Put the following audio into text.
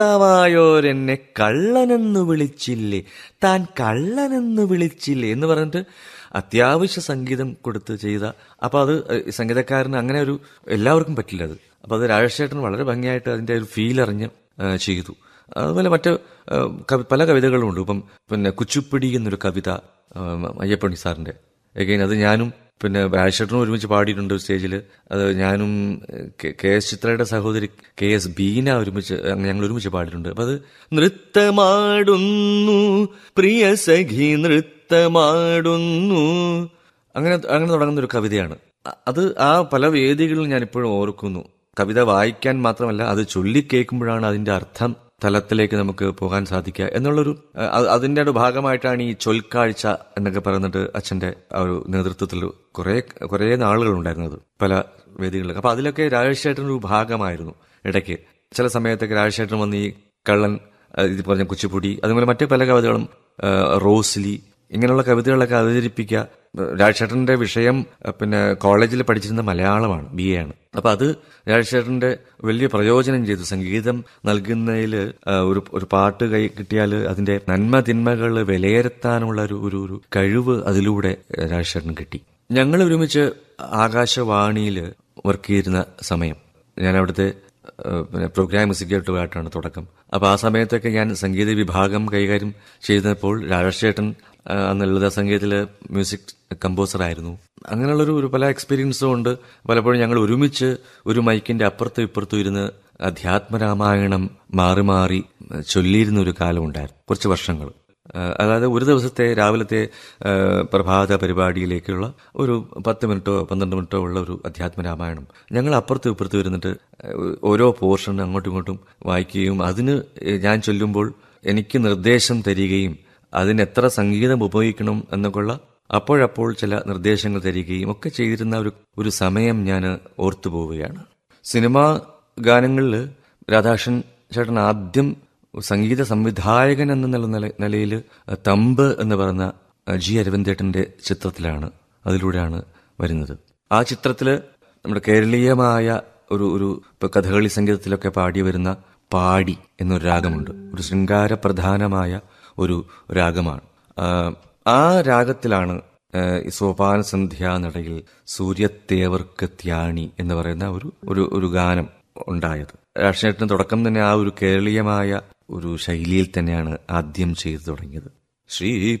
ഭർത്താവായോരെന്നെ കള്ളനെന്ന് വിളിച്ചില്ലേ താൻ കള്ളനെന്ന് വിളിച്ചില്ലേ എന്ന് പറഞ്ഞിട്ട് അത്യാവശ്യ സംഗീതം കൊടുത്ത് ചെയ്ത അപ്പൊ അത് ഏഹ്, സംഗീതക്കാരന് അങ്ങനെ ഒരു എല്ലാവർക്കും പറ്റില്ല അത് അപ്പൊ അത് രാജേഷേട്ടൻ വളരെ ഭംഗിയായിട്ട് അതിന്റെ ഒരു ഫീൽ അറിഞ്ഞ് ഏഹ്, ചെയ്തു അതുപോലെ മറ്റ് ഏഹ്, കവി- പല കവിതകളുമുണ്ട് ഇപ്പം പിന്നെ കുച്ചുപ്പിടി എന്നൊരു കവിത ഏഹ്, അയ്യപ്പണി സാറിന്റെ എഗെയിൻ അത് ഞാനും പിന്നെ രാജേഷേട്ടനും ഒരുമിച്ച് പാടിയിട്ടുണ്ട് സ്റ്റേജിൽ അത് ഞാനും ഏഹ്, കെ- കെ എസ് ചിത്രയുടെ സഹോദരി കെ എസ് ബീന ഒരുമിച്ച് അങ്ങ് ഞങ്ങൾ ഒരുമിച്ച് പാടിയിട്ടുണ്ട് അപ്പൊ അത് നൃത്തമാടുന്നു പ്രിയ സഖി നൃത്തമാടുന്നു അങ്ങനെ അങ്ങനെ തുടങ്ങുന്ന ഒരു കവിതയാണ് അ- അത് ആ പല വേദികളിലും ഞാൻ ഇപ്പോഴും ഓർക്കുന്നു കവിത വായിക്കാൻ മാത്രമല്ല അത് ചൊല്ലിക്കേൾക്കുമ്പോഴാണ് അതിന്റെ അർത്ഥം തലത്തിലേക്ക് നമുക്ക് പോകാൻ സാധിക്കുക എന്നുള്ളൊരു അഹ് അത് അതിന്റെ ഒരു ഭാഗമായിട്ടാണ് ഈ ചൊൽക്കാഴ്ച എന്നൊക്കെ പറയുന്നിട്ട് അച്ഛന്റെ ആ ഒരു നേതൃത്വത്തിൽ കുറെ കുറെ നാളുകൾ ഉണ്ടായിരുന്നത് പല വേദികളിൽ അപ്പൊ അതിലൊക്കെ രാജേഷേട്ടൻ ഒരു ഭാഗമായിരുന്നു ഇടയ്ക്ക് ചില സമയത്തൊക്കെ രാജേഷേട്ടൻ വന്ന് ഈ കള്ളൻ അഹ് ഇത് പറഞ്ഞ കുച്ചിപ്പുടി അതുപോലെ മറ്റു പല കവിതകളും അഹ് റോസ്ലി ഇങ്ങനെയുള്ള കവിതകളൊക്കെ അവതരിപ്പിക്കുക രാജേഷേട്ടന്റെ വിഷയം അഹ് പിന്നെ കോളേജിൽ പഠിച്ചിരുന്ന മലയാളമാണ് ബി എ ആണ് അപ്പൊ അത് രാജേഷേട്ടന്റെ വലിയ പ്രയോജനം ചെയ്തു സംഗീതം നൽകുന്നതിൽ ഒരു ഒരു പാട്ട് കൈ കിട്ടിയാൽ അതിന്റെ നന്മ തിന്മകൾ വിലയിരുത്താനുള്ള ഒരു ഒരു ഒരു കഴിവ് അതിലൂടെ രാജേഷേട്ടൻ കിട്ടി ഞങ്ങൾ ഒരുമിച്ച് ആകാശവാണിയിൽ വർക്ക് ചെയ്തിരുന്ന സമയം ഞാൻ അവിടുത്തെ ഏഹ് പിന്നെ പ്രോഗ്രാം എക്സിക്യൂട്ടീവായിട്ടാണ് തുടക്കം അപ്പൊ ആ സമയത്തൊക്കെ ഞാൻ സംഗീത വിഭാഗം കൈകാര്യം ചെയ്തപ്പോൾ രാജേഷേട്ടൻ ഏഹ് അന്ന് ലളിത സംഗീതത്തിലെ മ്യൂസിക് കമ്പോസർ ആയിരുന്നു അങ്ങനെയുള്ളൊരു ഒരു പല എക്സ്പീരിയൻസും ഉണ്ട് പലപ്പോഴും ഞങ്ങൾ ഒരുമിച്ച് ഒരു മൈക്കിന്റെ അപ്പുറത്തും ഇപ്പുറത്തും ഇരുന്ന് അധ്യാത്മരാമായണം മാറി മാറി ചൊല്ലിയിരുന്ന ഒരു കാലം ഉണ്ടായിരുന്നു കുറച്ച് വർഷങ്ങൾ ഏഹ് അതായത് ഒരു ദിവസത്തെ രാവിലത്തെ ഏഹ് പ്രഭാത പരിപാടിയിലേക്കുള്ള ഒരു പത്ത് മിനിറ്റോ പന്ത്രണ്ട് മിനിറ്റോ ഉള്ള ഒരു അധ്യാത്മ രാമായണം ഞങ്ങൾ അപ്പുറത്തും ഇപ്പുറത്തും ഇരുന്നിട്ട് ഏഹ് ഓരോ പോർഷൻ അങ്ങോട്ടും ഇങ്ങോട്ടും വായിക്കുകയും അതിന് ഞാൻ ചൊല്ലുമ്പോൾ എനിക്ക് നിർദ്ദേശം തരികയും അതിന് എത്ര സംഗീതം ഉപയോഗിക്കണം എന്നൊക്കെയുള്ള അപ്പോഴപ്പോൾ ചില നിർദ്ദേശങ്ങൾ തരികയും ഒക്കെ ചെയ്തിരുന്ന ഒരു ഒരു സമയം ഞാൻ ഓർത്തു പോവുകയാണ് സിനിമാ ഗാനങ്ങളിൽ രാധാകൃഷ്ണൻ ചേട്ടൻ ആദ്യം സംഗീത സംവിധായകൻ എന്ന നില നില- നിലയിൽ തമ്പ് എന്ന് പറയുന്ന ജി അരവിന്ദേട്ടന്റെ ചിത്രത്തിലാണ് അതിലൂടെയാണ് വരുന്നത് ആ ചിത്രത്തില് നമ്മുടെ കേരളീയമായ ഒരു ഒരു ഇപ്പൊ കഥകളി സംഗീതത്തിലൊക്കെ പാടി വരുന്ന പാടി എന്നൊരു രാഗമുണ്ട് ഒരു ശൃംഗാരപ്രധാനമായ ഒരു രാഗമാണ് ആ, ആ രാഗത്തിലാണ് ആ, ഈ സോപാന സന്ധ്യാനടയിൽ സൂര്യത്തേവർക്ക് ത്യാണി എന്ന് പറയുന്ന ഒരു ഒരു ഒരു ഗാനം ഉണ്ടായത് രാഷ്ട്രീയത്തിന് തുടക്കം തന്നെ ആ ഒരു കേരളീയമായ ഒരു ശൈലിയിൽ തന്നെയാണ് ആദ്യം ചെയ്തു തുടങ്ങിയത് ശ്രീ